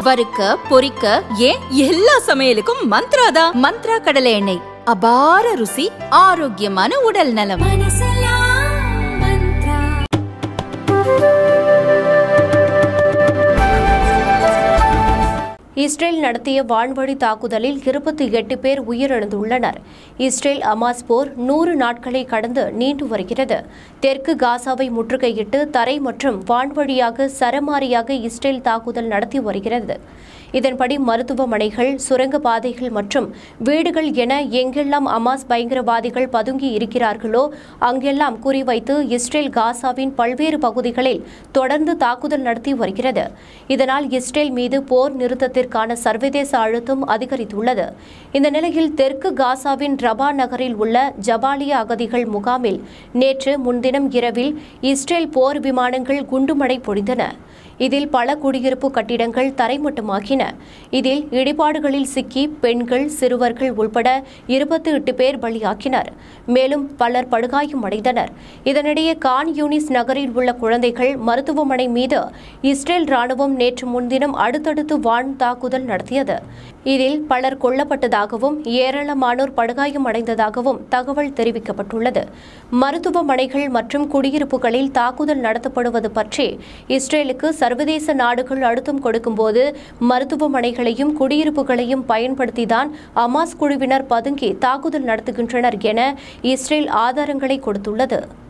வறுக்க பொரிக்க ஏன் எல்லா சமையலுக்கும் மந்த்ரா தான் மந்த்ரா கடலை எண்ணெய் அபார ருசி ஆரோக்கியமான உடல் நலம் இஸ்ரேல் நடத்திய வான்வழி தாக்குதலில் இருபத்தி எட்டு பேர் உயிரிழந்துள்ளனர் இஸ்ரேல் அமாஸ் போர் நூறு நாட்களை கடந்து நீண்டு வருகிறது தெற்கு காசாவை முற்றுகையிட்டு தரை மற்றும் வான்வழியாக சரமாரியாக இஸ்ரேல் தாக்குதல் நடத்தி வருகிறது இதன்படி மருத்துவமனைகள் சுரங்க பாதைகள் மற்றும் வீடுகள் என எங்கெல்லாம் அமாஸ் பயங்கரவாதிகள் பதுங்கி இருக்கிறார்களோ அங்கெல்லாம் குறிவைத்து இஸ்ரேல் காசாவின் பல்வேறு பகுதிகளில் தொடர்ந்து தாக்குதல் நடத்தி வருகிறது இதனால் இஸ்ரேல் மீது போர் நிறுத்தத்திற்கான சர்வதேச அழுத்தம் அதிகரித்துள்ளது இந்த நிலையில் தெற்கு காசாவின் ரபா நகரில் உள்ள ஜபாலியா அகதிகள் முகாமில் நேற்று முன்தினம் இரவில் இஸ்ரேல் போர் விமானங்கள் குண்டுமழை பொழிந்தன இதில் பல குடியிருப்பு கட்டிடங்கள் தரைமட்டமாகின இதில் இடிபாடுகளில் சிக்கி பெண்கள் சிறுவர்கள் உள்பட இருபத்தி எட்டு பேர் பலியாக்கினர் மேலும் பலர் படுகாயமடைந்தனர் இதனிடையே கான் யூனிஸ் நகரில் உள்ள குழந்தைகள் மருத்துவமனை மீது இஸ்ரேல் ராணுவம் நேற்று முன்தினம் அடுத்தடுத்து வான் தாக்குதல் நடத்தியது இதில் பலர் கொல்லப்பட்டதாகவும் ஏராளமானோர் படுகாயமடைந்ததாகவும் தகவல் தெரிவிக்கப்பட்டுள்ளது மருத்துவமனைகள் மற்றும் குடியிருப்புகளில் தாக்குதல் நடத்தப்படுவது பற்றி இஸ்ரேலுக்கு சர்வதேச நாடுகள் அழுத்தம் கொடுக்கும்போது மருத்துவமனைகளையும் குடியிருப்புகளையும் பயன்படுத்திதான் அமாஸ் குழுவினர் பதுங்கி தாக்குதல் நடத்துகின்றனர் என இஸ்ரேல் ஆதாரங்களை கொடுத்துள்ளது